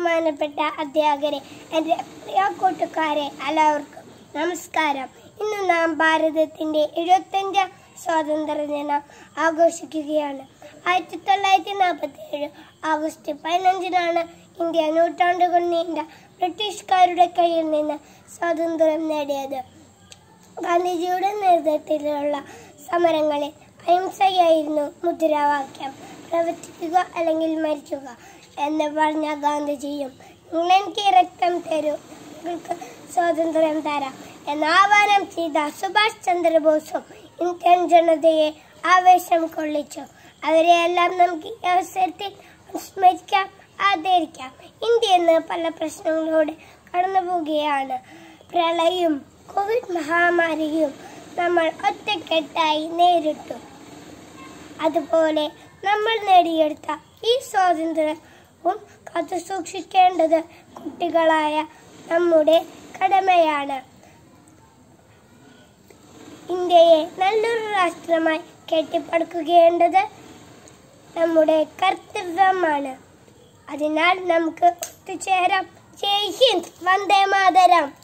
ബഹുമാനപ്പെട്ട അധ്യാപകരെ എൻ്റെ പ്രിയ കൂട്ടുകാരെ എല്ലാവർക്കും നമസ്കാരം ഇന്ന് നാം ഭാരതത്തിൻ്റെ എഴുപത്തഞ്ചാം സ്വാതന്ത്ര്യ ദിനം ആഘോഷിക്കുകയാണ് ആയിരത്തി തൊള്ളായിരത്തി നാൽപ്പത്തി ഏഴ് ആഗസ്റ്റ് പതിനഞ്ചിനാണ് ഇന്ത്യ നൂറ്റാണ്ടുകൾ നീണ്ട ബ്രിട്ടീഷുകാരുടെ കയ്യിൽ നിന്ന് സ്വാതന്ത്ര്യം നേടിയത് ഗാന്ധിജിയുടെ നേതൃത്വത്തിലുള്ള സമരങ്ങളിൽ അഹിംസയായിരുന്നു മുദ്രാവാക്യം പ്രവർത്തിക്കുക അല്ലെങ്കിൽ മരിക്കുക എന്ന് പറഞ്ഞ ഗാന്ധിജിയും നിങ്ങൾക്ക് രക്തം തരൂ നിങ്ങൾക്ക് സ്വാതന്ത്ര്യം തരാം എന്ന് ആഹ്വാനം ചെയ്ത സുഭാഷ് ചന്ദ്രബോസും ഇന്ത്യൻ ജനതയെ ആവേശം കൊള്ളിച്ചു അവരെയെല്ലാം നമുക്ക് ഈ അവസരത്തിൽ സ്മരിക്കാം ആദരിക്കാം ഇന്ത്യ ഇന്ന് പല പ്രശ്നങ്ങളോട് കടന്നു പോവുകയാണ് പ്രളയവും കോവിഡ് മഹാമാരിയും നമ്മൾ ഒറ്റക്കെട്ടായി നേരിട്ടു അതുപോലെ നമ്മൾ നേടിയെടുത്ത ഈ സ്വാതന്ത്ര്യവും കാത്തു സൂക്ഷിക്കേണ്ടത് കുട്ടികളായ നമ്മുടെ കടമയാണ് ഇന്ത്യയെ നല്ലൊരു രാഷ്ട്രമായി കെട്ടിപ്പടുക്കുകയേണ്ടത് നമ്മുടെ കർത്തവ്യമാണ് അതിനാൽ നമുക്ക് ഒത്തുചേരാം ജയ് ഹിന്ദ് വന്ദേ മാതരം